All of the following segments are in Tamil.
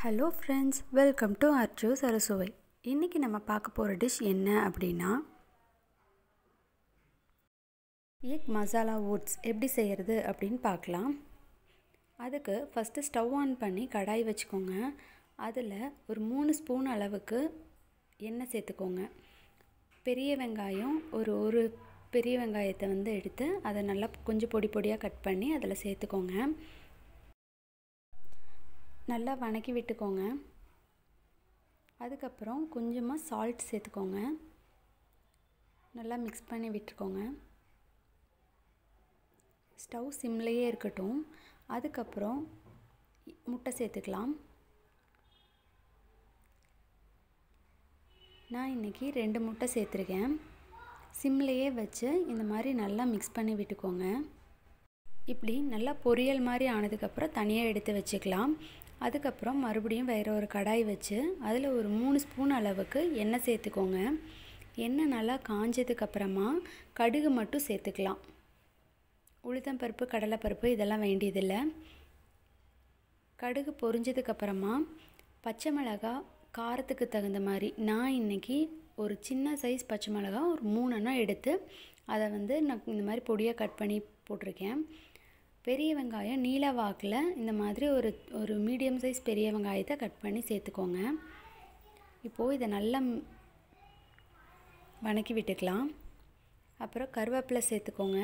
ஹலோ ஃப்ரெண்ட்ஸ் வெல்கம் டு அர்ஜு சரசுவை இன்றைக்கி நம்ம பார்க்க போகிற டிஷ் என்ன அப்படின்னா எக் மசாலா ஓட்ஸ் எப்படி செய்கிறது அப்படின்னு பார்க்கலாம் அதுக்கு ஃபஸ்ட்டு ஸ்டவ் ஆன் பண்ணி கடாய் வச்சுக்கோங்க அதில் ஒரு மூணு ஸ்பூன் அளவுக்கு எண்ணெய் சேர்த்துக்கோங்க பெரிய வெங்காயம் ஒரு ஒரு பெரிய வெங்காயத்தை வந்து எடுத்து அதை நல்லா கொஞ்சம் பொடி பொடியாக கட் பண்ணி அதில் சேர்த்துக்கோங்க நல்லா வணக்கி விட்டுக்கோங்க அதுக்கப்புறம் கொஞ்சமாக சால்ட் சேர்த்துக்கோங்க நல்லா மிக்ஸ் பண்ணி விட்டுக்கோங்க ஸ்டவ் சிம்லேயே இருக்கட்டும் அதுக்கப்புறம் முட்டை சேர்த்துக்கலாம் நான் இன்றைக்கி ரெண்டு முட்டை சேர்த்துருக்கேன் சிம்லேயே வச்சு இந்த மாதிரி நல்லா மிக்ஸ் பண்ணி விட்டுக்கோங்க இப்படி நல்லா பொரியல் மாதிரி ஆனதுக்கப்புறம் தனியாக எடுத்து வச்சுக்கலாம் அதுக்கப்புறம் மறுபடியும் வேறு ஒரு கடாய் வச்சு அதில் ஒரு மூணு ஸ்பூன் அளவுக்கு எண்ணெய் சேர்த்துக்கோங்க எண்ணெய் நல்லா காஞ்சதுக்கப்புறமா கடுகு மட்டும் சேர்த்துக்கலாம் உளுத்தம்பருப்பு கடலைப்பருப்பு இதெல்லாம் வேண்டியதில்லை கடுகு பொரிஞ்சதுக்கப்புறமா பச்சை மிளகா காரத்துக்கு தகுந்த மாதிரி நான் இன்றைக்கி ஒரு சின்ன சைஸ் பச்சை மிளகா ஒரு மூணுன்னா எடுத்து அதை வந்து நான் இந்த மாதிரி பொடியாக கட் பண்ணி போட்டிருக்கேன் பெரிய வெங்காயம் நீல வாக்கில் இந்த மாதிரி ஒரு ஒரு மீடியம் சைஸ் பெரிய வெங்காயத்தை கட் பண்ணி சேர்த்துக்கோங்க இப்போது இதை நல்லா வணக்கி விட்டுக்கலாம் அப்புறம் கருவேப்பிலை சேர்த்துக்கோங்க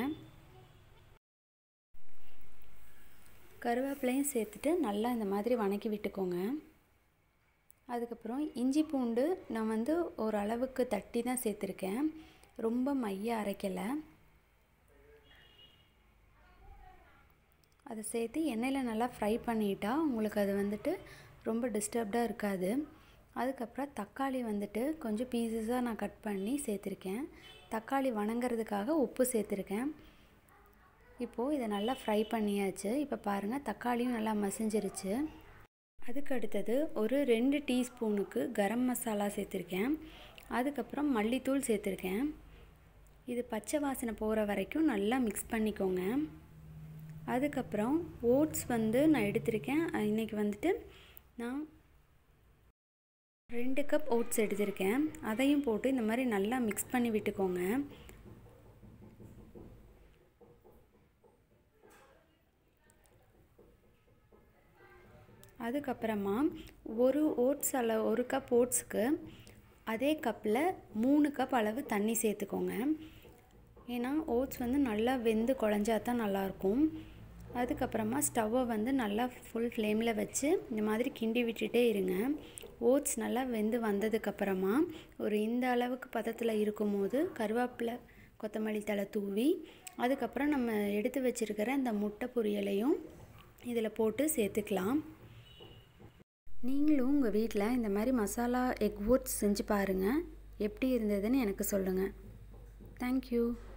கருவேப்பிலையும் சேர்த்துட்டு நல்லா இந்த மாதிரி வணக்கி விட்டுக்கோங்க அதுக்கப்புறம் இஞ்சி பூண்டு நான் வந்து ஓரளவுக்கு தட்டி தான் சேர்த்துருக்கேன் ரொம்ப மைய அரைக்கலை அதை சேர்த்து எண்ணெயில் நல்லா ஃப்ரை பண்ணிட்டா உங்களுக்கு அது வந்துட்டு ரொம்ப டிஸ்டர்ப்டாக இருக்காது அதுக்கப்புறம் தக்காளி வந்துட்டு கொஞ்சம் பீசஸாக நான் கட் பண்ணி சேர்த்துருக்கேன் தக்காளி வணங்குறதுக்காக உப்பு சேர்த்துருக்கேன் இப்போது இதை நல்லா ஃப்ரை பண்ணியாச்சு இப்போ பாருங்கள் தக்காளியும் நல்லா மசிஞ்சிருச்சு அதுக்கு அடுத்தது ஒரு ரெண்டு டீஸ்பூனுக்கு கரம் மசாலா சேர்த்துருக்கேன் அதுக்கப்புறம் மல்லித்தூள் சேர்த்துருக்கேன் இது பச்சை வாசனை போகிற வரைக்கும் நல்லா மிக்ஸ் பண்ணிக்கோங்க அதுக்கப்புறம் ஓட்ஸ் வந்து நான் எடுத்திருக்கேன் இன்றைக்கி வந்துட்டு நான் ரெண்டு கப் ஓட்ஸ் எடுத்திருக்கேன் அதையும் போட்டு இந்த மாதிரி நல்லா மிக்ஸ் பண்ணி விட்டுக்கோங்க அதுக்கப்புறமா ஒரு ஓட்ஸ் அளவு ஒரு கப் ஓட்ஸுக்கு அதே கப்பில் மூணு கப் அளவு தண்ணி சேர்த்துக்கோங்க ஏன்னா ஓட்ஸ் வந்து நல்லா வெந்து குழஞ்சா தான் நல்லாயிருக்கும் அதுக்கப்புறமா ஸ்டவ்வை வந்து நல்லா ஃபுல் ஃப்ளேமில் வச்சு இந்த மாதிரி கிண்டி விட்டுட்டே இருங்க ஓட்ஸ் நல்லா வெந்து வந்ததுக்கப்புறமா ஒரு இந்த அளவுக்கு பதத்தில் இருக்கும்போது கருவேப்பிலை கொத்தமல்லி தலை தூவி அதுக்கப்புறம் நம்ம எடுத்து வச்சுருக்கிற இந்த முட்டை பொரியலையும் இதில் போட்டு சேர்த்துக்கலாம் நீங்களும் உங்கள் வீட்டில் இந்த மாதிரி மசாலா எக் ஓட்ஸ் செஞ்சு பாருங்கள் எப்படி இருந்ததுன்னு எனக்கு சொல்லுங்கள் தேங்க்யூ